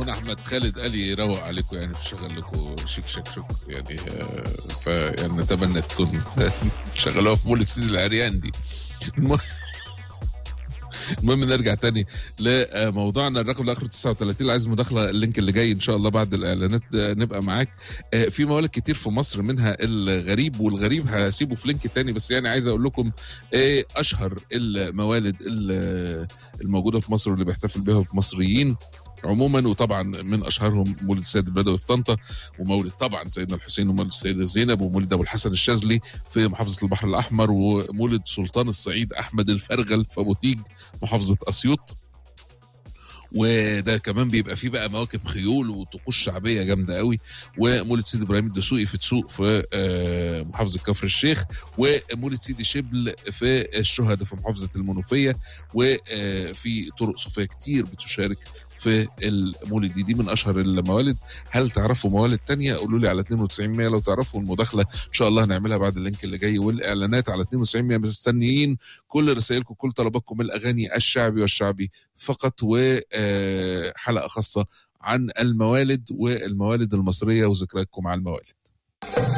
اخونا احمد خالد قال يروق عليكم يعني شغل لكم شيك شك شك يعني آه، فيعني نتمنى تكون شغلوها في مولد سيدي العريان دي الم- المهم نرجع تاني لموضوعنا الرقم اللي اخره 39 اللي عايز مداخله اللينك اللي جاي ان شاء الله بعد الاعلانات آه، نبقى معاك آه، في موالد كتير في مصر منها الغريب والغريب هسيبه في لينك تاني بس يعني عايز اقول لكم ايه اشهر الموالد ال- الموجوده في مصر واللي بيحتفل بها المصريين عموما وطبعا من اشهرهم مولد السيد البدوي في طنطا ومولد طبعا سيدنا الحسين ومولد السيده زينب ومولد ابو الحسن الشاذلي في محافظه البحر الاحمر ومولد سلطان الصعيد احمد الفرغل في ابو تيج محافظه اسيوط وده كمان بيبقى فيه بقى مواكب خيول وطقوس شعبيه جامده قوي ومولد سيدي ابراهيم الدسوقي في تسوق في آه، محافظه كفر الشيخ ومولد سيدي شبل في الشهداء في محافظه المنوفيه وفي طرق صوفيه كتير بتشارك في المولد دي, دي من اشهر الموالد هل تعرفوا موالد تانية قولوا لي على 92 100 لو تعرفوا المداخله ان شاء الله هنعملها بعد اللينك اللي جاي والاعلانات على 92 100 مستنيين كل رسائلكم كل طلباتكم الاغاني الشعبي والشعبي فقط وحلقه خاصه عن الموالد والموالد المصريه وذكرياتكم مع الموالد